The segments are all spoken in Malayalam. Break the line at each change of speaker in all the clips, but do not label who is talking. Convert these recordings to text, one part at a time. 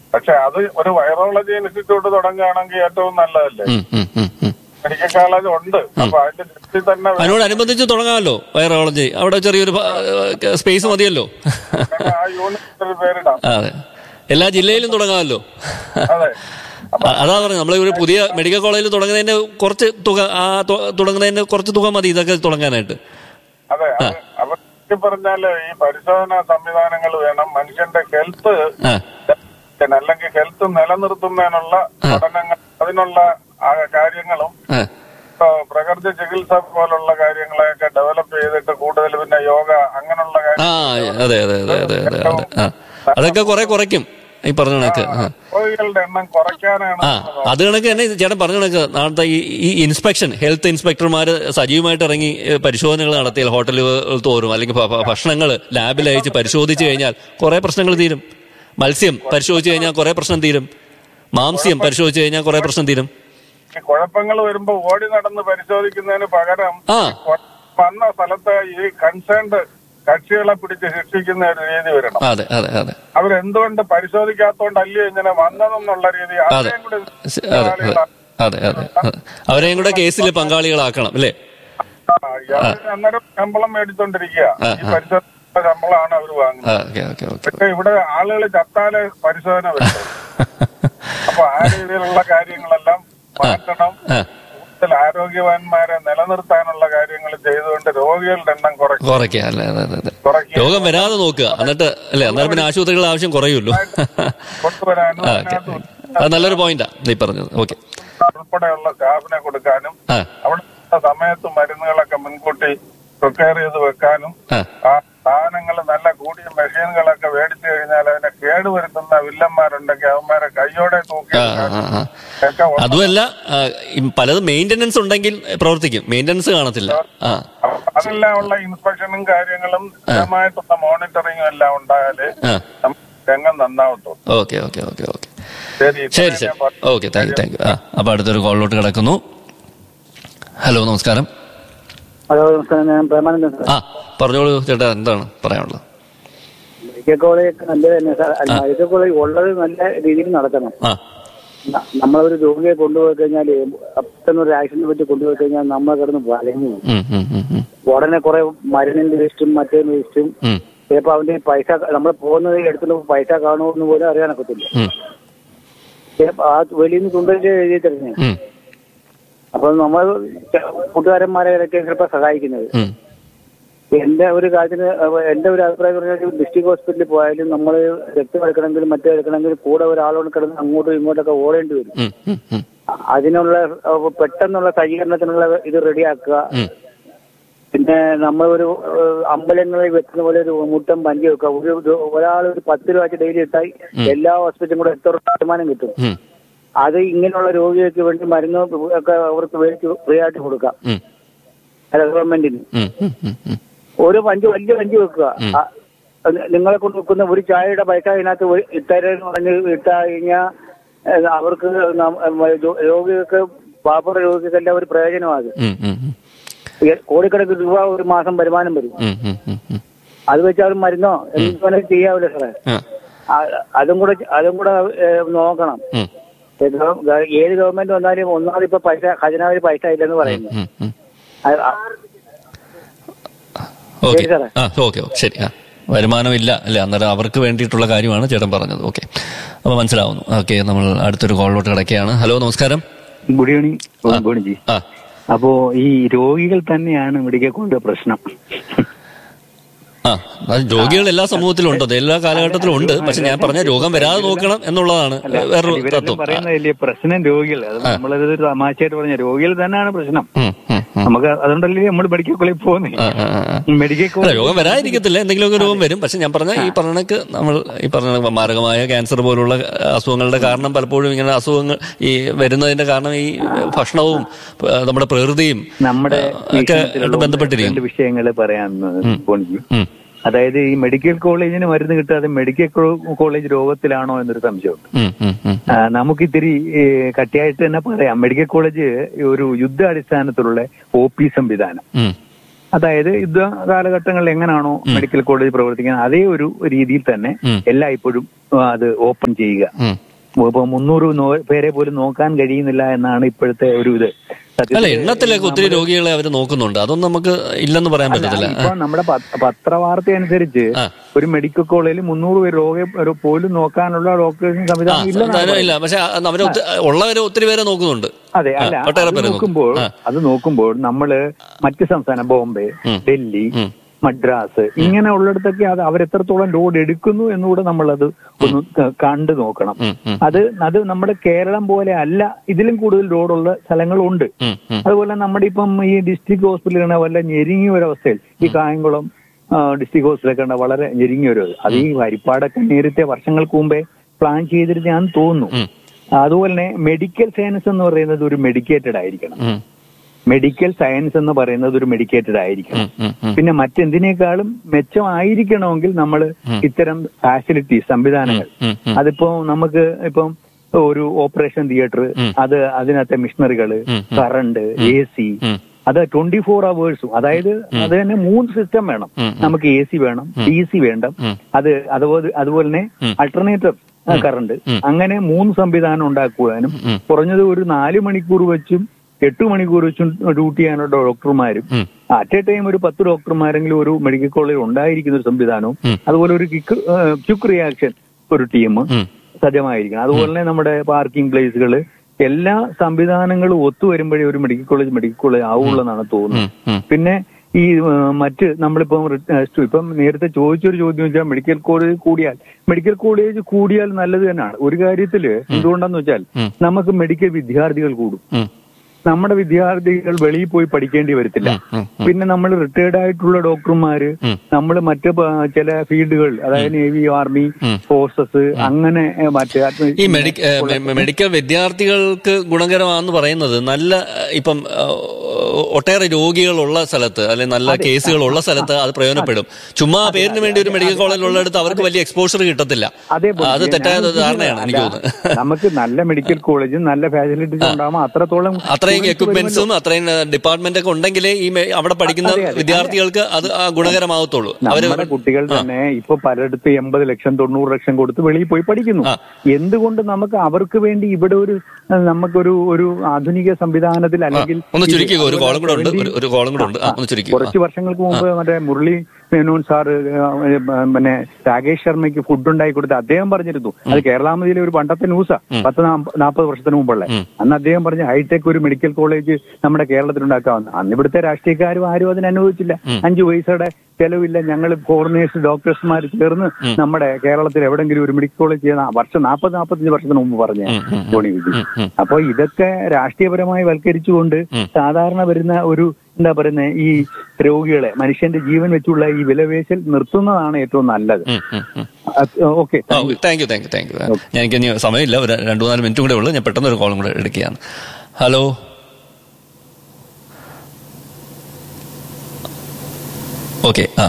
പക്ഷെ അത് ഒരു വൈറോളജി ഇൻസ്റ്റിറ്റ്യൂട്ട് തുടങ്ങുകയാണെങ്കിൽ ഏറ്റവും നല്ലതല്ലേ
ഉം, ഉം, ഉം, ഉം.
മെഡിക്കൽ കോളേജ് ഉണ്ട് അപ്പൊ അതിന്റെ ലിസ്റ്റിൽ തന്നെ
അതിനോടനുബന്ധിച്ച് തുടങ്ങാമല്ലോ വൈറോളജി അവിടെ ചെറിയൊരു സ്പേസ് മതിയല്ലോ
വേണം. ആ യൂണിറ്റിന് പേരിടാം
അതെ എല്ലാ ജില്ലയിലും തുടങ്ങാമല്ലോ
അതെ
അ- അതാ പറഞ്ഞത് നമ്മൾ ഒരു പുതിയ മെഡിക്കൽ കോളേജിൽ തുടങ്ങുന്നതിന് കുറച്ച് തുക ആ തു- തുടങ്ങുന്നതിന് കുറച്ച് തുക മതി ഇതൊക്കെ തുടങ്ങാനായിട്ട്
അതെ അത് അപ്പൊ ചുരുക്കി പറഞ്ഞാല് ഈ പരിശോധനാ സംവിധാനങ്ങൾ വേണം മനുഷ്യന്റെ ഹെൽത്ത്
ആ
അല്ലെങ്കിൽ ഹെൽത്ത് നിലനിർത്തുന്നതിനുള്ള പഠനങ്ങൾ അതിനുള്ള ആ കാര്യങ്ങളും
ആ
ഇപ്പൊ പ്രകൃതി ചികിത്സ പോലുള്ള കാര്യങ്ങളെയൊക്കെ ഡെവലപ്പ് ചെയ്തിട്ട് കൂടുതൽ പിന്നെ യോഗ അങ്ങനെയുള്ള
ആ
കാര്യം
അതെ അതെ അതെ അതെ അതെ അതെ ആ അതൊക്കെ കുറെ കുറയ്ക്കും ഈ പറഞ്ഞ കണക്ക് ആ
രോഗികളുടെ എണ്ണം കുറയ്ക്കാനാണ്
ആ അത് കണക്ക് തന്നെ ചേട്ടൻ പറഞ്ഞ കണക്ക് നാളത്തെ ഈ ഈ ഇൻസ്പെക്ഷൻ ഹെൽത്ത് ഇൻസ്പെക്ടർമാർ സജീവമായിട്ട് ഇറങ്ങി ഏ, പരിശോധനകൾ നടത്തിയാൽ ഹോട്ടലുകൾ തോറും അല്ലെങ്കിൽ ഭ- ഭ- ഭക്ഷണങ്ങൾ ലാബിൽ അയച്ച് പരിശോധിച്ചു കഴിഞ്ഞാൽ കുറെ പ്രശ്നങ്ങൾ തീരും മത്സ്യം പരിശോധിച്ചു കഴിഞ്ഞാൽ കുറെ പ്രശ്നം തീരും മാംസ്യം പരിശോധിച്ചു കഴിഞ്ഞാൽ കുറെ പ്രശ്നം തീരും
ഈ കുഴപ്പങ്ങൾ വരുമ്പോ ഓടി നടന്ന് പരിശോധിക്കുന്നതിന് പകരം
ആ
കൊ- വന്ന സ്ഥലത്ത് ഈ കൺസേൺഡ് കക്ഷികളെ പിടിച്ച് ശിക്ഷിക്കുന്ന ഒരു രീതി വരണം
അതെ അതെ അതെ
അവരെന്തുകൊണ്ട് പരിശോധിക്കാത്തോണ്ടല്ലേ ഇങ്ങനെ വന്നതെന്നുള്ള രീതി
അതെ
അതിനെയും കൂടി
ശ- അതെ അതെ അതെ അതെ അതെ അവരെയും കൂടെ കേസിൽ പങ്കാളികളാക്കണം അല്ലേ
ആ, ഇയാള് അന്നേരം ശമ്പളം മേടിച്ചോണ്ടിരിക്കുക
ആ,
ഈ പരിശോധന ശമ്പളമാണ് അവർ വാങ്ങുന്നത്
ആ ഓക്കെ ഓക്കെ ഓക്കെ
പക്ഷെ ഇവിടെ ആളുകൾ ചത്താലെ പരിശോധന വരുന്നത് അപ്പൊ ആ രീതിയിലുള്ള കാര്യങ്ങളെല്ലാം മാറ്റണം
ആ
കൂടുതൽ ആരോഗ്യവാന്മാരെ നിലനിർത്താനുള്ള കാര്യങ്ങൾ ചെയ്തുകൊണ്ട് രോഗികളുടെ എണ്ണം കുറയ്ക്കും
കുറയ്ക്കുക അല്ലേ അതെ അതെ അതെ
കുറയ്ക്കുക
രോഗം വരാതെ നോക്കുക എന്നിട്ട് അല്ലേ അന്നേരം പിന്നെ ആശുപത്രികളുടെ ആവശ്യം കുറയുമല്ലോ
കൊണ്ടുവരാനും
ആ ഓക്കെ
അതിനകത്ത്
അത് നല്ലൊരു പോയിന്റാ നീ പറഞ്ഞത് ഓക്കെ
ഉൾപ്പെടെയുള്ള സ്റ്റാഫിനെ കൊടുക്കാനും
ആ
അവിടെ സമയത്ത് മരുന്നുകളൊക്കെ മുൻകൂട്ടി പ്രിപ്പയർ ചെയ്ത് വെക്കാനും
ആ
ആ സാധനങ്ങൾ നല്ല കൂടിയ മെഷീനുകളൊക്കെ മേടിച്ചു കഴിഞ്ഞാൽ അതിനെ കേടുവരുത്തുന്ന വില്ലന്മാരുണ്ടെങ്കിൽ അവന്മാരെ കൈയോടെ തൂക്കി
ആ ആ, ആ, ആ.
ഒക്കെ ഉള്ള-
അതുമല്ല ആ, ഈ പലതും മെയിൻ്റനൻസ് ഉണ്ടെങ്കിൽ പ്രവർത്തിക്കും മെയിൻ്റനൻസ് കാണത്തില്ല ആ
അപ്പൊ അതെല്ലാം ഉള്ള ഇൻസ്പെക്ഷനും കാര്യങ്ങളും സ്ഥിരമായിട്ടുള്ള മോണിറ്ററിങ്ങും എല്ലാം ഉണ്ടായാലേ
ആ
നമുക്ക് രംഗം നന്നാവത്തുള്ളൂ
ഓക്കെ ഓക്കെ ഓക്കെ ഓക്കെ
ശരി
ശരി
ഇത്രയും
ശരി
ഞാൻ പറഞ്ഞു.
Okay thank you thank you ആ അപ്പോൾ അടുത്തൊരു കോളിലോട്ട് കിടക്കുന്നു ഹലോ നമസ്കാരം
ഹലോ നമസ്കാരം ഞാൻ പ്രേമാനന്ദൻ സാർ
ആ പറഞ്ഞോളൂ ചേട്ടാ എന്താണ് പറയാനുള്ളത്
മെഡിക്കൽ കോളേജ് നല്ലത് തന്നെ സാർ അല്ല, മെഡിക്കൽ കോളേജ് ഉള്ളത് നല്ല രീതിയിൽ നടത്തണം
ആ
ന- നമ്മളൊരു രോഗിയെ കൊണ്ടുപോയി കഴിഞ്ഞാൽ പെട്ടെന്ന് ഒരു ആക്സിഡന്റ് പറ്റി കൊണ്ടുപോയി കഴിഞ്ഞാൽ നമ്മൾ കിടന്ന് വലങ്ങി പോകും.
ഉം, ഉം, ഉം, ഉം,
ഉടനെ കുറെ മരുന്നിന്റെ വേസ്റ്റും മറ്റേ വേസ്റ്റും
ഉം,
ചിലപ്പോ അവന്റെ പൈസ നമ്മൾ പോകുന്നത് എടുത്തുള്ള പൈസ കാണുമെന്ന് പോലും അറിയാനൊക്കത്തില്ല
ഉം,
ചിലപ്പോ ആ വെളിയിൽ നിന്ന് കൊണ്ടുപോയി എഴുതി തരുന്നത്
ഉം,
അപ്പൊ നമ്മൾ ചെ- കൂട്ടുകാരന്മാരെ ഇടയ്ക്ക് ചിലപ്പോ സഹായിക്കുന്നത്
ഉം,
എന്റെ ഒരു കാര്യത്തിന് അഹ് എന്റെ ഒരു അഭിപ്രായം പറഞ്ഞാൽ ഡിസ്ട്രിക്ട് ഹോസ്പിറ്റലിൽ പോയാലും നമ്മൾ രക്തം എടുക്കണമെങ്കിലും മറ്റേ എടുക്കണമെങ്കിലും കൂടെ ഒരാളോട് കിടന്ന് അങ്ങോട്ടും ഇങ്ങോട്ടൊക്കെ ഓടേണ്ടി വരും
ഉം, ഉം, ഉം,
അതിനുള്ള അഹ് പെട്ടെന്നുള്ള സജ്ജീകരണത്തിനുള്ള ഇത് റെഡിയാക്കുക
ഉം.
പിന്നെ നമ്മൾ ഒരു ഏഹ്, അമ്പലങ്ങളിൽ വെക്കുന്ന പോലെ ഒരു മുട്ടം പഞ്ചി വെക്കുക ഒരു ഒരു- ഒരാൾ ഒരു പത്ത് രൂപ വെച്ച് ഡെയിലി ഇട്ടാൽ എല്ലാ ഹോസ്പിറ്റലും കൂടെ എത്ര വരുമാനം കിട്ടും
ഉം,
അത് ഇങ്ങനെയുള്ള രോഗികൾക്ക് വേണ്ടി മരുന്ന് ഒക്കെ അവർക്ക് മേടിച്ച് ഫ്രീ ആയിട്ട് കൊടുക്കാം
ഉം,
അല്ല ഗവൺമെന്റിന്
ഉം, ഉം, ഉം, ഉം.
ഒരു പഞ്ച് വലിയ പഞ്ച് വെക്കുക ആ, അത് നിങ്ങളെ കൊണ്ട് വെക്കുന്ന ഒരു ചായയുടെ പൈസ അതിനകത്ത് ഒരു ഇത്തരം പറഞ്ഞ് ഇട്ടാ കഴിഞ്ഞാൽ അവർക്ക് നം- ഏ, രോ- രോഗികൾക്ക് പാപ്പറ രോഗികൾക്കെല്ലാം ഒരു പ്രയോജനമാണ്
ഉം, ഉം, ഉം,
കോടിക്കണക്കിന് രൂപ ഒരു മാസം വരുമാനം വരും
ഉം, ഉം, ഉം, ഉം.
അത് വെച്ച് അവർ മരുന്നോ എന്ത് വേണമെങ്കിലും ചെയ്യാവില്ല സാറേ
ആ,
ആ- അതും കൂടെ അതും കൂടെ ഏ, നോക്കണം
ഉം,
ഏ, ഗവ- ഗ- ഏത് ഗവൺമെന്റ് വന്നാലും ഒന്നാമത് ഇപ്പൊ പൈസ ഖജനാവിൽ പൈസ ഇല്ലെന്ന് പറയുന്നു
ഉം, ഉം.
അത് ആ-
ഓക്കെ
ശരി സാറേ.
ആ ഓക്കെ ഓക്കെ ശരി ആ വരുമാനമില്ല അല്ലേ അന്നേരം അവർക്ക് വേണ്ടിയിട്ടുള്ള കാര്യമാണ് ചേട്ടൻ പറഞ്ഞത് ഓക്കെ അപ്പോൾ മനസ്സിലാവുന്നു ഓക്കെ നമ്മൾ അടുത്തൊരു കോളിലോട്ട് കിടക്കുകയാണ് ഹലോ നമസ്കാരം
ഗുഡ് ഈവനിങ് ഗുഡ് ഈവനിങ്
ആ
അപ്പോ ഈ രോഗികൾ തന്നെയാണ് മെഡിക്കൽ കോളേജ് പ്രശ്നം
ആ അത് രോഗികൾ എല്ലാ സമൂഹത്തിലും ഉണ്ട് അത് എല്ലാ കാലഘട്ടത്തിലും ഉണ്ട് പക്ഷെ ഞാൻ പറഞ്ഞ രോഗം വരാതെ നോക്കണം എന്നുള്ളതാണ് വേറൊരു
ഇവരെല്ലാം
തത്വം ആ,
പറയുന്നതല്ലേ പ്രശ്നം രോഗികൾ അത് നമ്മളത് ഒരു തമാശയായിട്ട് പറഞ്ഞ രോഗികൾ തന്നെയാണ് പ്രശ്നം
ഉം, ഉം, ഉം.
നമുക്ക് അതുകൊണ്ടല്ലേ നമ്മൾ മെഡിക്കൽ കോളേജ് പോകുന്നത്
ആ, ആ, ആ, ആ.
മെഡിക്കൽ
അല്ല
കോളേജ്
രോഗം വരാതിരിക്കത്തില്ല എന്തെങ്കിലുമൊക്കെ രോഗം വരും പക്ഷെ ഞാൻ പറഞ്ഞ ഈ പറഞ്ഞ നമ്മൾ ഈ പറഞ്ഞ മാരകമായ ക്യാൻസർ പോലുള്ള അസുഖങ്ങളുടെ കാരണം പലപ്പോഴും ഇങ്ങനെ അസുഖങ്ങൾ ഈ വരുന്നതിന്റെ കാരണം ഈ ഭക്ഷണവും ആ, നമ്മുടെ പ്രകൃതിയും
നമ്മുടെ
ആ, ഒക്കെ ആയിട്ട് ബന്ധപ്പെട്ടിരിക്കും
രണ്ട് വിഷയങ്ങൾ പറയാൻ പോണിക്കും
ഉം,
അതായത് ഈ മെഡിക്കൽ കോളേജിന് മരുന്ന് കിട്ടാതെ മെഡിക്കൽ കോ- കോളേജ് രോഗത്തിലാണോ എന്നൊരു സംശയമുണ്ട്
ഉം, ഉം, ഉം,
ആ, നമുക്കിത്തിരി ഏ, കട്ടിയായിട്ട് തന്നെ പറയാം മെഡിക്കൽ കോളേജ് ഒരു യുദ്ധാടിസ്ഥാനത്തിലുള്ള ഒ പി സംവിധാനം
ഉം,
അതായത് യുദ്ധ കാലഘട്ടങ്ങളിൽ എങ്ങനെയാണോ മെഡിക്കൽ കോളേജ് പ്രവർത്തിക്കുന്നത് അതേ ഒരു രീതിയിൽ തന്നെ
ഉം.
എല്ലായ്പ്പോഴും ആ, അത് ഓപ്പൺ ചെയ്യുക
ഉം.
ഇപ്പൊ മുന്നൂറ് നോ- പേരെ പോലും നോക്കാൻ കഴിയുന്നില്ല എന്നാണ് ഇപ്പോഴത്തെ ഒരു ഇത് സത്യത്തിൽ
അല്ല എണ്ണത്തിലൊക്കെ ഒത്തിരി രോഗികളെ അവർ നോക്കുന്നുണ്ട് അതൊന്നും നമുക്ക് ഇല്ലെന്ന് പറയാൻ പറ്റത്തില്ല
ഇപ്പൊ നമ്മുടെ പത്ര- പത്രവാർത്ത അനുസരിച്ച്
ആ.
ഒരു മെഡിക്കൽ കോളേജിൽ മുന്നൂറ് പേര് രോഗ ഒരു പോലും നോക്കാനുള്ള ഡോക്ടേഴ്സും
ആ
സംവിധാനം ഇല്ലെന്നാണ്
എന്തായാലും ഇല്ല പക്ഷെ അവരെ ഉള്ളവരെ ഒത്തിരി പേരെ നോക്കുന്നുണ്ട്
അതെ അല്ല
ആ, ഒട്ടേറെ
അത്
പേരെ
നോക്കുമ്പോൾ
നോക്കും. ആ.
അത് നോക്കുമ്പോൾ നമ്മള് മറ്റ് സംസ്ഥാനം ബോംബെ
ഉം.
ഡൽഹി
ഉം.
മദ്രാസ് ഇങ്ങനെ ഉള്ളിടത്തൊക്കെ അത് അവരെത്രത്തോളം ലോഡ് എടുക്കുന്നു എന്നുകൂടെ നമ്മളത് ഒന്ന് ക- കണ്ടു നോക്കണം
ഉം, ഉം,
അത് അത് നമ്മുടെ കേരളം പോലെ അല്ല ഇതിലും കൂടുതൽ ലോഡുള്ള സ്ഥലങ്ങളുണ്ട്
ഉം, ഉം.
അതുപോലെ നമ്മുടെ ഇപ്പം ഈ ഡിസ്ട്രിക്ട് ഹോസ്പിറ്റലിൽ വല്ല ഞെരുങ്ങിയ ഒരവസ്ഥയിൽ ഈ കായംകുളം ഡിസ്ട്രിക്ട് ഹോസ്പിറ്റലൊക്കെ ഉണ്ട് വളരെ ഞെരുങ്ങിയ ഒരു അത് ഈ ഹരിപ്പാടൊക്കെ നേരത്തെ വർഷങ്ങൾക്ക് മുമ്പേ പ്ലാൻ ചെയ്തിരുന്നാന്ന് തോന്നുന്നു
ഉം.
അതുപോലെ തന്നെ മെഡിക്കൽ സയൻസ് എന്ന് പറയുന്നത് ഒരു മെഡിക്കേറ്റഡ് ആയിരിക്കണം
ഉം,
മെഡിക്കൽ സയൻസ് എന്ന് പറയുന്നത് ഒരു മെഡിക്കേറ്റഡ് ആയിരിക്കണം
ഉം, ഉം, ഉം.
പിന്നെ മറ്റെന്തിനേക്കാളും മെച്ചമായിരിക്കണമെങ്കിൽ നമ്മൾ ഇത്തരം ഫാസിലിറ്റീസ് സംവിധാനങ്ങൾ
ഉം, ഉം.
അതിപ്പോ നമുക്ക് ഇപ്പം ഒരു ഓപ്പറേഷൻ തിയേറ്റർ
ഉം.
അത് അതിനകത്തെ മിഷണറികള്
ഉം, ഉം.
കറണ്ട് എ സി
ഉം.
അത് ട്വന്റി ഫോർ അവേഴ്സും അതായത് അത് തന്നെ മൂന്ന് സിസ്റ്റം വേണം
ഉം, ഉം.
നമുക്ക് എ സി വേണം ഡി സി വേണം
ഉം.
അത് അതുപോലെ അതുപോലെ തന്നെ
ഉം.
അൾട്ടർനേറ്റീവ് കറണ്ട്
ഉം.
അങ്ങനെ മൂന്ന് സംവിധാനം ഉണ്ടാക്കുവാനും
ഉം.
കുറഞ്ഞത് ഒരു നാല് മണിക്കൂർ വെച്ചും എട്ട് മണിക്കൂർ വെച്ചും ഡ്യൂട്ടി ചെയ്യാനുള്ള ഡോക്ടർമാരും
ഉം.
അറ്റ് എ ടൈം ഒരു പത്ത് ഡോക്ടർമാരെങ്കിലും ഒരു മെഡിക്കൽ കോളേജിൽ ഉണ്ടായിരിക്കുന്ന ഒരു സംവിധാനവും
ഉം.
അതുപോലെ ഒരു ക്വിക്ക് റിയാക്ഷൻ ഒരു ടീം
ഉം.
സജ്ജമായിരിക്കണം അതുപോലെ തന്നെ നമ്മുടെ പാർക്കിംഗ് പ്ലേസുകൾ എല്ലാ സംവിധാനങ്ങളും ഒത്തുവരുമ്പോഴേ ഒരു മെഡിക്കൽ കോളേജ് മെഡിക്കൽ കോളേജ് ആവുള്ളൂ എന്നാണ് തോന്നുന്നത്
ഉം, ഉം.
പിന്നെ ഈ ആ, മറ്റ് നമ്മളിപ്പം റിട്ട- സ്റ്റു- ഇപ്പം നേരത്തെ ചോദിച്ചൊരു ചോദ്യം വെച്ചാൽ മെഡിക്കൽ കോളേജ് കൂടിയാൽ മെഡിക്കൽ കോളേജ് കൂടിയാൽ നല്ലത് തന്നെയാണ് ഒരു കാര്യത്തില് എന്തുകൊണ്ടാന്ന് വെച്ചാൽ
ഉം.
നമുക്ക് മെഡിക്കൽ വിദ്യാർത്ഥികൾ കൂടും
ഉം.
നമ്മുടെ വിദ്യാർത്ഥികൾ വെളിയിൽ പോയി പഠിക്കേണ്ടി വരത്തില്ല
ഉം,
പിന്നെ നമ്മൾ റിട്ടയർഡ് ആയിട്ടുള്ള ഡോക്ടർമാര്
ഉം.
നമ്മൾ മറ്റ് പ- ചില ഫീൽഡുകൾ അതായത് നേവി ആർമി ഫോഴ്സസ് അങ്ങനെ ഏ, മറ്റ് അഡ്മി-
ഈ മെഡിക്ക ഏ, മെ- മെ- മെഡിക്കൽ വിദ്യാർത്ഥികൾക്ക് ഗുണകരമാണെന്ന് പറയുന്നത് നല്ല ഏ, ഇപ്പം ഏ, ഒട്ടേറെ രോഗികളുള്ള സ്ഥലത്ത് അല്ലെങ്കിൽ നല്ല കേസുകളുള്ള സ്ഥലത്ത് അത് പ്രയോജനപ്പെടും ചുമ്മാ പേരിന് വേണ്ടി ഒരു മെഡിക്കൽ കോളേജ് ഉള്ളിടത്ത് അവർക്ക് വലിയ എക്സ്പോഷർ കിട്ടത്തില്ല
അതേപോലെ
അത്
ഞാൻ
തെറ്റായ
ഉദ്ദേശിക്കുന്നത്
ധാരണയാണ് എനിക്ക്
അല്ല,
തോന്നുന്നത്
നമുക്ക് നല്ല മെഡിക്കൽ കോളേജും നല്ല ഫാസിലിറ്റീസ് ഉണ്ടാകുമ്പോൾ അത്രത്തോളം
അത്രയും
students
എക്യുപ്മെന്റ്സും അത്രയും ഡിപ്പാർട്ട്മെന്റ് ഒക്കെ ഉണ്ടെങ്കിലേ ഈ മെ- അവിടെ പഠിക്കുന്ന
അതെ, അതെ.
വിദ്യാർത്ഥികൾക്ക് അത് ആ ഗുണകരമാവത്തുള്ളൂ അവര്
നമ്മുടെ കുട്ടികൾ തന്നെ ഇപ്പൊ പലയിടത്ത് എൺപത് ലക്ഷം തൊണ്ണൂറ് ലക്ഷം കൊടുത്ത് വെളിയിൽ പോയി പഠിക്കുന്നു
ആ.
എന്തുകൊണ്ട് നമുക്ക് അവർക്ക് വേണ്ടി ഇവിടെ ഒരു ഏഹ്, നമുക്കൊരു ഒരു ആധുനിക സംവിധാനത്തിൽ അല്ലെങ്കിൽ
ഒന്ന്
ഇത്
ചുരുക്കിക്കോ ഒരു കോളം കൂടെ ഉണ്ട്
70
ഒരു- ഒരു കോളം കൂടെ ഉണ്ട് ആ ഒന്ന് ചുരുക്കിക്കോ ആ.
കുറച്ച് വർഷങ്ങൾക്ക് മുമ്പ് മറ്റേ മുരളി മേനോൻ സാറ് ഏഹ്, പിന്നെ രാകേഷ് ശർമ്മയ്ക്ക് ഫുഡ് ഉണ്ടാക്കി കൊടുത്ത് അദ്ദേഹം പറഞ്ഞിരുന്നു അത് കേരളാമതിയിലെ ഒരു പണ്ടത്തെ ന്യൂസാ പത്ത് നാൽപ്പത് വർഷത്തിന് മുമ്പുള്ള
ഉം.
അന്ന് അദ്ദേഹം പറഞ്ഞ ഹൈടെക് ഒരു മെഡിക്കൽ കോളേജ് നമ്മുടെ കേരളത്തിൽ ഉണ്ടാക്കാമെന്ന് അന്ന് ഇവിടുത്തെ രാഷ്ട്രീയക്കാരും ആരും അതിന് അനുവദിച്ചില്ല അഞ്ചു പൈസയുടെ ചെലവില്ല ഞങ്ങൾ ഫോറിനേഴ്സ് ഡോക്ടേഴ്സ്മാർ ചേർന്ന് നമ്മുടെ കേരളത്തിൽ എവിടെങ്കിലും ഒരു മെഡിക്കൽ കോളേജ് ചെയ്യുന്ന വർഷം നാൽപ്പത് നാൽപ്പത്തഞ്ച് വർഷത്തിന് മുമ്പ് പറഞ്ഞ
ഉം, ഉം,
ജോണി വിജയ്
ഉം, ഉം.
അപ്പൊ ഇതൊക്കെ രാഷ്ട്രീയപരമായി വൽക്കരിച്ചുകൊണ്ട് സാധാരണ വരുന്ന ഒരു എന്താ പറയുന്നത് ഈ രോഗികളെ മനുഷ്യന്റെ ജീവൻ വെച്ചുള്ള ഈ വിലവേശൽ നിർത്തുന്നതാണ് ഏറ്റവും നല്ലത്
ഉം, ഉം, ഉം.
Okay
thank you thank you thank you ഞാൻ എനിക്ക് ഇനി സമയമില്ല ഒരു രണ്ടു മൂന്നാല് മിനിറ്റും കൂടെ ഉള്ളൂ ഞാൻ പെട്ടെന്ന് ഒരു കോളും കൂടെ എടുക്കുകയാണ് ഹലോ ഓക്കെ ആ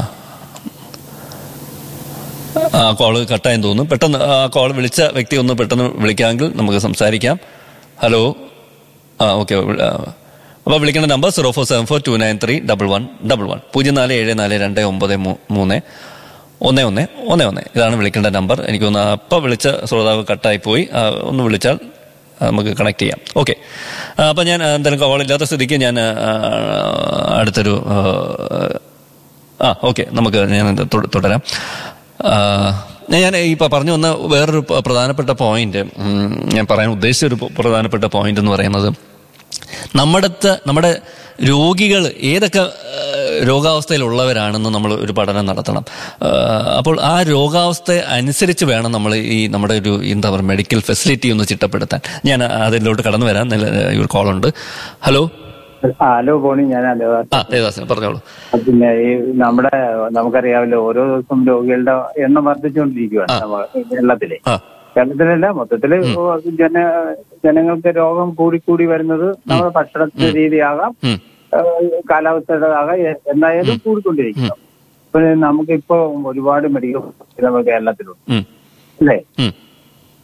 ആ കോള് കട്ടായെന്ന് തോന്നുന്നു പെട്ടെന്ന് ആ കോൾ വിളിച്ച വ്യക്തി ഒന്ന് പെട്ടെന്ന് വിളിക്കാമെങ്കിൽ നമുക്ക് സംസാരിക്കാം ഹലോ ആ ഓക്കെ അപ്പോൾ വിളിക്കേണ്ട number zero four seven four two nine three double one double one പൂജ്യം നാല് ഏഴ് നാല് രണ്ട് ഒമ്പത് മൂ- മൂന്ന് ഒന്ന് ഒന്ന് ഒന്ന് ഒന്ന് ഇതാണ് വിളിക്കേണ്ട നമ്പർ എനിക്ക് തോന്നുന്നു അപ്പം വിളിച്ച ശ്രോതാവ് കട്ടായി പോയി ആ, ഒന്ന് വിളിച്ചാൽ ആ, നമുക്ക് കണക്ട് ചെയ്യാം ഓക്കെ അപ്പം ഞാൻ ആ, എന്തായാലും കോളില്ലാത്ത സ്ഥിതിക്ക് ഞാൻ ആ, അടുത്തൊരു ആ, ആ ഓക്കെ നമുക്ക് ഞാൻ ഇത് തുട- തുടരാം ആ, ഞാൻ ഈ പ- പറഞ്ഞു വന്ന വേറൊരു പ- പ്രധാനപ്പെട്ട പോയിന്റ് ഉം, ഞാൻ പറയാൻ ഉദ്ദേശിച്ച ഒരു പ- പ്രധാനപ്പെട്ട പോയിന്റ് എന്ന് പറയുന്നത് നമ്മുടെ നമ്മുടെ രോഗികൾ ഏതൊക്കെ ആ, രോഗാവസ്ഥയിലുള്ളവരാണെന്ന് നമ്മൾ ഒരു പഠനം നടത്തണം ആ, അപ്പോൾ ആ രോഗാവസ്ഥ അനുസരിച്ച് വേണം നമ്മൾ ഈ നമ്മുടെ ഒരു എന്താ പറയുക മെഡിക്കൽ ഫെസിലിറ്റി ഒന്ന് ചിട്ടപ്പെടുത്താൻ ഞാൻ അതിലോട്ട് കടന്നു വരാൻ നല്ല ഒരു കോളുണ്ട് ഹലോ
ഹലോ പോണി ഞാൻ
ആ ദേവദാസൻ പറഞ്ഞോളൂ
പിന്നെ ഈ നമ്മുടെ നമുക്കറിയാമല്ലോ ഓരോ ദിവസം രോഗികളുടെ എണ്ണം വർദ്ധിച്ചുകൊണ്ടിരിക്കുകയാണ്
ആ.
നമ്മ- കേരളത്തിലെ
ആ
കേരളത്തിലല്ല മൊത്തത്തില് ജന ജനങ്ങൾക്ക് രോഗം കൂടിക്കൂടി വരുന്നത് നമ്മുടെ ഭക്ഷണത്തിന്റെ രീതിയാകാം
ഉം,
ഏഹ് കാലാവസ്ഥയുടെ ആകാം എ- എന്തായാലും കൂടിക്കൊണ്ടിരിക്കുന്നു ഇപ്പൊ നമുക്കിപ്പോ ഒരുപാട് മെഡിക്കൽ നമ്മുടെ കേരളത്തിലുണ്ട്
ഉം,
അല്ലേ
ഉം.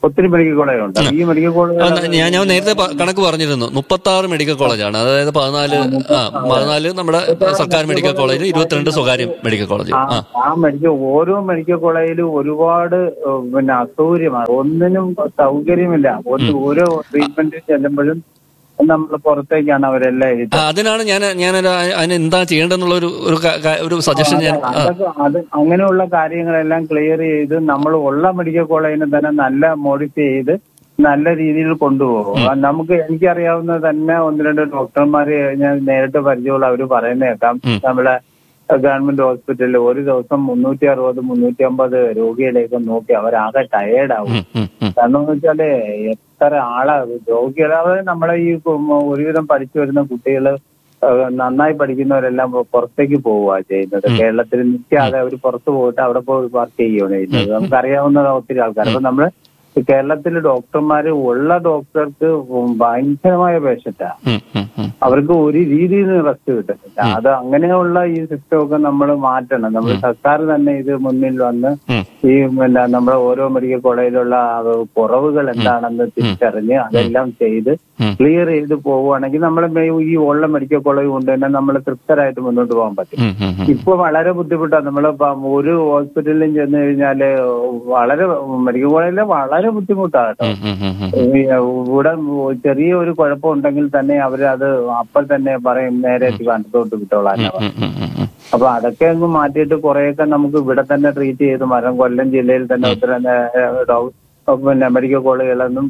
ഒത്തിരി മെഡിക്കൽ കോളേജുണ്ട് ഈ മെഡിക്കൽ
ആ,
കോളേജ്
ഞാൻ ഞാൻ നേരത്തെ പ- കണക്ക് പറഞ്ഞിരുന്നു മുപ്പത്തി ആറ് മെഡിക്കൽ കോളേജാണ് അതായത് പതിനാല് ആ പതിനാല് നമ്മുടെ സർക്കാർ മെഡിക്കൽ കോളേജ് ഇരുപത്തിരണ്ട് സ്വകാര്യ മെഡിക്കൽ കോളേജ് ആ
ആ മെഡിക്കൽ ഓരോ മെഡിക്കൽ കോളേജിലും ഒരുപാട് ഏഹ്, പിന്നെ അസൗകര്യമാണ് ഒന്നിനും സൗകര്യമില്ല ഒരു- ഓരോ ട്രീറ്റ്മെന്റിന് ചെല്ലുമ്പോഴും നമ്മൾ പുറത്തേക്കാണ് അവരെല്ലാം
ആ,
എഴുതുന്നത്
അതിനാണ് ഞാൻ ഞാൻ അതിന് എന്താ ചെയ്യേണ്ടെന്നുള്ള ഒരു ഒരു ക- ക- ഒരു സജഷൻ ഞാൻ ആ,
അതൊക്കെ അത് അങ്ങനെയുള്ള കാര്യങ്ങളെല്ലാം ക്ലിയർ ചെയ്ത് നമ്മൾ ഉള്ള മെഡിക്കൽ കോളേജിനെ തന്നെ നല്ല മോഡിഫൈ ചെയ്ത് നല്ല രീതിയിൽ കൊണ്ടുപോകും ആ, നമുക്ക് എനിക്കറിയാവുന്ന തന്നെ ഒന്ന് രണ്ട് ഡോക്ടർമാര് ഞാൻ നേരിട്ട് പരിചയമുള്ള അവര് പറയുന്ന കേൾക്കാം നമ്മളെ ഗവൺമെന്റ് ഹോസ്പിറ്റലിൽ ഒരു ദിവസം മുന്നൂറ്റി അറുപത് മുന്നൂറ്റി അമ്പത് രോഗികളെയൊക്കെ നോക്കി അവരാകെ ടയേർഡാവും
ഉം, ഉം, ഉം.
കാരണം എന്ന് വെച്ചാല് എത്ര ആളാ രോഗികൾ അതായത് നമ്മളെ ഈ ഉം ഒരുവിധം പഠിച്ചു വരുന്ന കുട്ടികള് ഏഹ് നന്നായി പഠിക്കുന്നവരെല്ലാം പു- പുറത്തേക്ക് പോവുക ചെയ്യുന്നത് കേരളത്തിൽ നിൽക്കാതെ അവർ പുറത്ത് പോയിട്ട് അവിടെ പോയി വർക്ക് ചെയ്യുകയാണ് ചെയ്യുന്നത് നമുക്കറിയാവുന്ന ഒത്തിരി ആൾക്കാർ അപ്പൊ നമ്മള് ഈ കേരളത്തിലെ ഡോക്ടർമാര് ഉള്ള ഡോക്ടർക്ക് ഭയങ്കരമായ പേഷ്യന്റാ
ഉം, ഉം, ഉം.
അവർക്ക് ഒരു രീതിയിൽ നിന്ന് റെസ്റ്റ് കിട്ടുന്നില്ല അത് അങ്ങനെയുള്ള ഈ സിസ്റ്റം ഒക്കെ നമ്മൾ മാറ്റണം നമ്മൾ സർക്കാർ തന്നെ ഇത് മുന്നിൽ വന്ന്
ഉം.
ഈ പിന്നെ നമ്മുടെ ഓരോ മെഡിക്കൽ കോളേജിലുള്ള ആ കുറവുകൾ എന്താണെന്ന് തിരിച്ചറിഞ്ഞ് അതെല്ലാം ചെയ്ത്
ഉം.
ക്ലിയർ ചെയ്ത് പോവുകയാണെങ്കിൽ നമ്മൾ ഈ ഉള്ള മെഡിക്കൽ കോളേജ് കൊണ്ട് തന്നെ നമ്മൾ തൃപ്തരായിട്ട് മുന്നോട്ട് പോകാൻ പറ്റും
ഉം, ഉം, ഉം.
ഇപ്പൊ വളരെ ബുദ്ധിമുട്ടാണ് നമ്മൾ ഒരു ഹോസ്പിറ്റലിലും ചെന്ന് കഴിഞ്ഞാല് വളരെ മെഡിക്കൽ കോളേജിലെ വളരെ ബുദ്ധിമുട്ടാണ് കേട്ടോ
ഉം, ഉം, ഉം, ഉം.
ഈ ഇവിടെ ചെറിയ ഒരു കുഴപ്പമുണ്ടെങ്കിൽ തന്നെ അവര് അത് അപ്പോൾ തന്നെ പറയും നേരെ കണ്ടത്തോട്ട് വിട്ടോളാൻ
ഉം, ഉം, ഉം, ഉം.
അപ്പൊ അതൊക്കെ അങ്ങ് മാറ്റിയിട്ട് കുറെയൊക്കെ നമുക്ക് ഇവിടെ തന്നെ ട്രീറ്റ് ചെയ്ത് മരം കൊല്ലം ജില്ലയിൽ തന്നെ ഒത്തിരി ഏഹ്, ഡോ- പിന്നെ മെഡിക്കൽ കോളേജുകളൊന്നും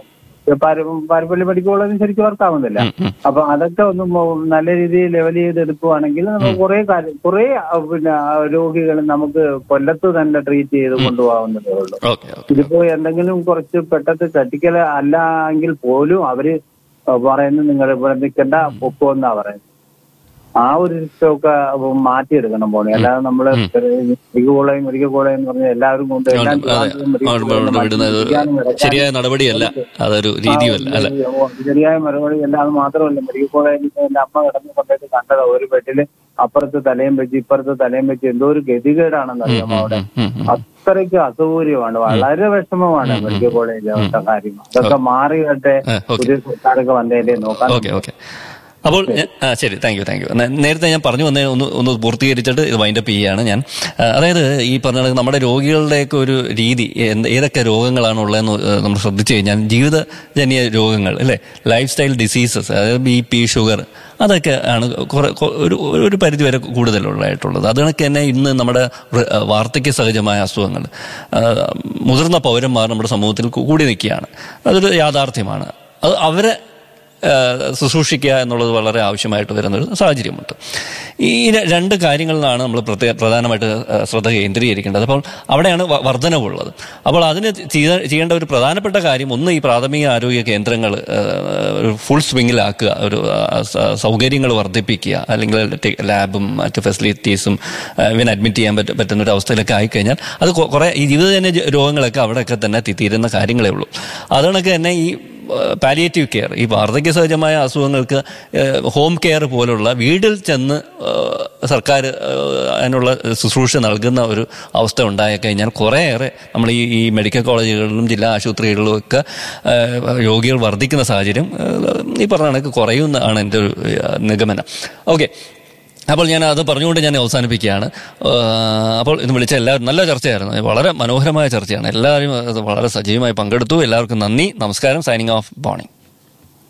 പാരപ്പള്ളി മെഡിക്കൽ കോളേജും ശരിക്കും വർക്കാവുന്നില്ല അപ്പൊ അതൊക്കെ ഒന്ന് മോ- നല്ല രീതിയിൽ ലെവൽ ചെയ്ത് എടുക്കുവാണെങ്കിൽ നമുക്ക് കുറെ കാര്യം കുറെ പിന്നെ രോഗികൾ നമുക്ക് കൊല്ലത്ത് തന്നെ ട്രീറ്റ് ചെയ്ത് കൊണ്ടുപോകാവുന്നതേ ഉള്ളൂ
ഓക്കെ ഓക്കെ
ഇതിപ്പോ എന്തെങ്കിലും കുറച്ച് പെട്ടെന്ന് ക്രിട്ടിക്കൽ അല്ല എങ്കിൽ പോലും അവര് പറയുന്നത് നിങ്ങൾ ഇവിടെ നിൽക്കേണ്ട പൊക്കോന്നാ പറയുന്നത് ആ ഒരു സിസ്റ്റമൊക്കെ മാറ്റിയെടുക്കണം പോണേ അല്ലാതെ നമ്മള് മെഡിക്കൽ കോളേജ് മെഡിക്കൽ കോളേജ് എന്ന് പറഞ്ഞാൽ എല്ലാവരും കൊണ്ട് എല്ലാം
അതെ
മെഡിക്കൽ
അവിടെ
കോളേജ്
ഇവിടെ വിടുന്നത്
ഇരിക്കാനും കിടക്കാനും
ശരിയായ നടപടിയല്ല അതൊരു രീതിയുമല്ല അല്ല
ഓ, ശരിയായ മറുപടി എല്ലാം അത് മാത്രമല്ല മെഡിക്കൽ കോളേജിൽ എന്റെ അമ്മ കിടന്ന് കൊണ്ടേക്ക് കണ്ടത് ഒരു ബെഡില് അപ്പുറത്ത് തലയും വെച്ച് ഇപ്പുറത്ത് തലയും വെച്ച് എന്തോ ഒരു ഗതികേടാണെന്ന് അറിയാമോ അവിടെ
ഉം, ഉം.
അത്രയ്ക്ക് അസൗകര്യമാണ് വളരെ വിഷമമാണ് മെഡിക്കൽ കോളേജിലെ അവസ്ഥ കാര്യം അതൊക്കെ മാറിയിട്ട്
ആ, ഓക്കെ.
പുതിയ സർക്കാരൊക്കെ വന്നതിലേ നോക്കാൻ
ഓക്കെ ഓക്കെ അപ്പോൾ ഞാൻ- ആ ശരി താങ്ക് യു താങ്ക് യു നേരത്തെ ഞാൻ പറഞ്ഞു വന്നേ ഒന്ന് ഒന്ന് പൂർത്തീകരിച്ചിട്ട് ഇത് വൈൻഡപ്പ് ചെയ്യുകയാണ് ഞാൻ ആ, അതായത് ഈ പറഞ്ഞ കണക്ക് നമ്മുടെ രോഗികളുടെയൊക്കെ ഒരു രീതി എന്ത് ഏതൊക്കെ രോഗങ്ങളാണ് ഉള്ളതെന്ന് ഏഹ്, നമ്മൾ ശ്രദ്ധിച്ചു കഴിഞ്ഞാൽ ജീവിതജന്യ രോഗങ്ങൾ അല്ലേ ലൈഫ് സ്റ്റൈൽ ഡിസീസസ് അതായത് ബി പി ഷുഗർ അതൊക്കെ ആണ് കുറെ കൊ- ഒരു ഒരു പരിധി വരെ കൂടുതലുള്ളതായിട്ടുള്ളത് അത് കണക്ക് തന്നെ ഇന്ന് നമ്മുടെ വൃ- വാർദ്ധക്യ സഹജമായ അസുഖങ്ങൾ ആ, മുതിർന്ന പൗരന്മാർ നമ്മുടെ സമൂഹത്തിൽ കൂടി നിൽക്കുകയാണ് അതൊരു യാഥാർത്ഥ്യമാണ് അത് അവരെ ഏഹ് ശുശ്രൂഷിക്കുക എന്നുള്ളത് വളരെ ആവശ്യമായിട്ട് വരുന്നൊരു സാഹചര്യമുണ്ട് ഈ ര- രണ്ട് കാര്യങ്ങളിലാണ് നമ്മൾ പ്രത്യേക പ്രധാനമായിട്ട് ഏഹ് ശ്രദ്ധ കേന്ദ്രീകരിക്കേണ്ടത് അപ്പോൾ അവിടെയാണ് വ- വർധനവുള്ളത് അപ്പോൾ അതിന് ചെയ്ത- ചെയ്യേണ്ട ഒരു പ്രധാനപ്പെട്ട കാര്യം ഒന്ന് ഈ പ്രാഥമിക ആരോഗ്യ കേന്ദ്രങ്ങൾ ഒരു ഫുൾ സ്വിങ്ങിലാക്കുക ഒരു ആ, സ- സൗകര്യങ്ങൾ വർദ്ധിപ്പിക്കുക അല്ലെങ്കിൽ ടെ- ലാബും മറ്റ് ഫെസിലിറ്റീസും ഇവൻ അഡ്മിറ്റ് ചെയ്യാൻ പറ്റ പറ്റുന്ന ഒരു അവസ്ഥയിലൊക്കെ ആയിക്കഴിഞ്ഞാൽ അത് കൊ- കുറേ ഈ ജീവിതജന്യ ജ- രോഗങ്ങളൊക്കെ അവിടെയൊക്കെ തന്നെ തി- തീരുന്ന കാര്യങ്ങളേ ഉള്ളൂ അതുകൊണ്ടൊക്കെ തന്നെ ഈ പാലിയേറ്റീവ് കെയർ ഈ വാർദ്ധക്യ സഹജമായ അസുഖങ്ങൾക്ക് ഏഹ്, ഹോം കെയർ പോലുള്ള വീട്ടിൽ ചെന്ന് ഏഹ്, സർക്കാർ ഏഹ്, അതിനുള്ള ശുശ്രൂഷ നൽകുന്ന ഒരു അവസ്ഥ ഉണ്ടായി കഴിഞ്ഞാൽ കുറേയേറെ നമ്മൾ ഈ ഈ മെഡിക്കൽ കോളേജുകളിലും ജില്ലാ ആശുപത്രികളിലും ഒക്കെ ഏഹ്, രോഗികൾ വർദ്ധിക്കുന്ന സാഹചര്യം ഏഹ്, ഈ പറഞ്ഞ കണക്ക് കുറയുന്നതാണ് എൻ്റെ ഒരു ഏഹ്, നിഗമനം ഓക്കെ അപ്പോൾ ഞാൻ അത് പറഞ്ഞുകൊണ്ട് ഞാൻ അവസാനിപ്പിക്കുകയാണ് ഏഹ് അപ്പോൾ ഇത് വിളിച്ച എല്ലാവരും നല്ല ചർച്ചയായിരുന്നു വളരെ മനോഹരമായ ചർച്ചയാണ് എല്ലാവരും അത് വളരെ സജീവമായി പങ്കെടുത്തു എല്ലാവർക്കും നന്ദി നമസ്കാരം സൈനിങ് ഓഫ് ബോണിംഗ്